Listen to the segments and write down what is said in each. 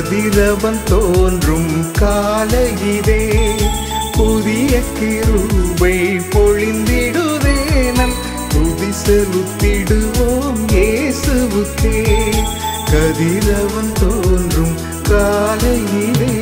கதிரவன் தோன்றும் காலையிலே புதிய கிருபை பொழிந்திடுதே நம் துதி செலுத்திடுவோம் இயேசுவுக்கே கதிரவன் தோன்றும் காலையிலே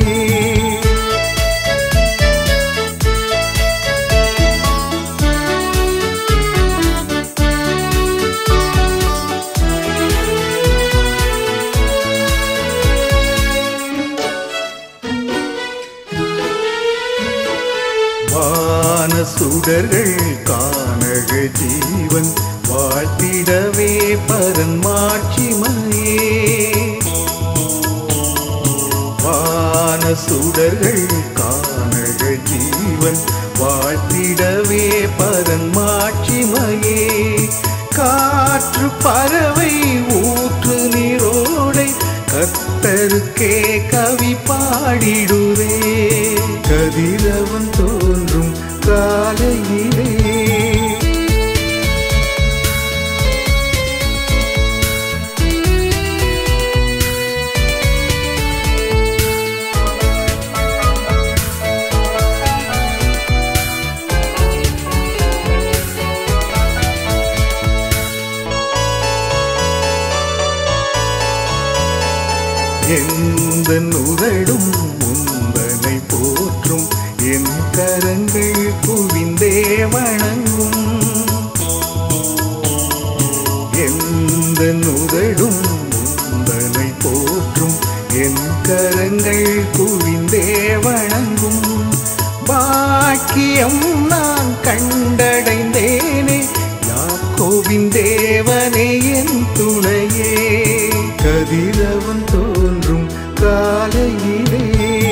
வான சுடர்கள் காணக ஜீவன் வாழ்த்திடவே பரன் மாட்சிமையே வான சுடர்கள் காணக ஜீவன் வாழ்த்திடவே பரன் மாட்சிமையே காற்று பறவை ஊற்று நீரோடை கத்தருக்கே கவி பாடிடுவே கதிரவன் தோன்றும் காலையிலே எந்த நுதடும் முந்தனை போற்றும் என் கரங்கள் குவிந்தே வணங்கும் எந்த நுதடும் முந்தனை போற்றும் என் கரங்கள் குவிந்தே வணங்கும் பாக்கியம் நான் கண்டடைந்தேனே யாக்கோவின் தேவனே என் துணையே கதிரவன் தோன்றும் காலையிலே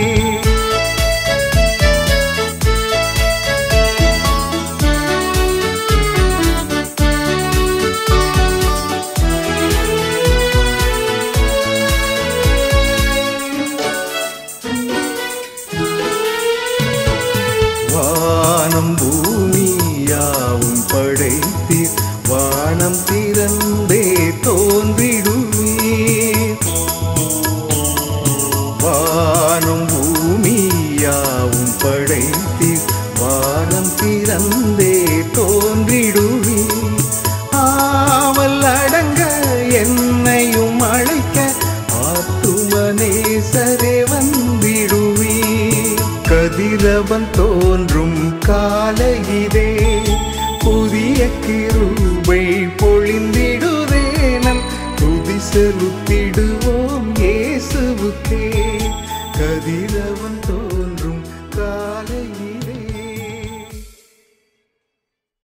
வானம் பூமி யாவும் படைத்தீர் வானம் திறந்தே தோன்றிடுவீர் வானம் பூமி யாவும் படைத்தீர் வானம் திறந்தே தோன்றிடுவீர் ஆவல் அடங்க என்னையும் அழைக்க ஆத்துமனேசரே வந்திடுவீர் கதிரவன் தோன்றும் காலையிலே புதிய கிருபை பொழிந்திடுதே நம் துதி செலுத்திடுவோம் இயேசுவுக்கே கதிரவன் தோன்றும் காலையிலே